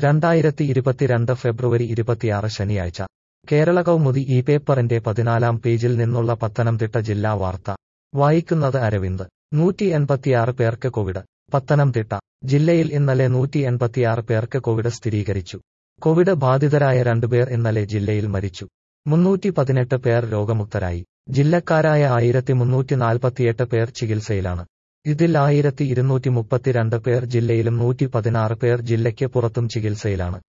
രണ്ടായിരത്തി ഇരുപത്തിരണ്ട് ഫെബ്രുവരി ഇരുപത്തിയാറ് ശനിയാഴ്ച കേരള കൗമുദി ഈ പേപ്പറിന്റെ പതിനാലാം പേജിൽ നിന്നുള്ള പത്തനംതിട്ട ജില്ലാ വാർത്ത വായിക്കുന്നത് അരവിന്ദ് നൂറ്റി എൺപത്തിയാറ് പേർക്ക് കോവിഡ് പത്തനംതിട്ട ജില്ലയിൽ ഇന്നലെ നൂറ്റി എൺപത്തിയാറ് പേർക്ക് കോവിഡ് സ്ഥിരീകരിച്ചു കോവിഡ് ബാധിതരായ രണ്ടുപേർ ഇന്നലെ ജില്ലയിൽ മരിച്ചു മുന്നൂറ്റി പതിനെട്ട് പേർ രോഗമുക്തരായി ജില്ലക്കാരായ ആയിരത്തി മുന്നൂറ്റി നാൽപ്പത്തിയെട്ട് പേർ ചികിത്സയിലാണ് ഇതിൽ ആയിരത്തി ഇരുന്നൂറ്റി മുപ്പത്തിരണ്ട് പേർ ജില്ലയിലും നൂറ്റി പതിനാറ് പേർ ജില്ലയ്ക്ക് പുറത്തും ചികിത്സയിലാണ്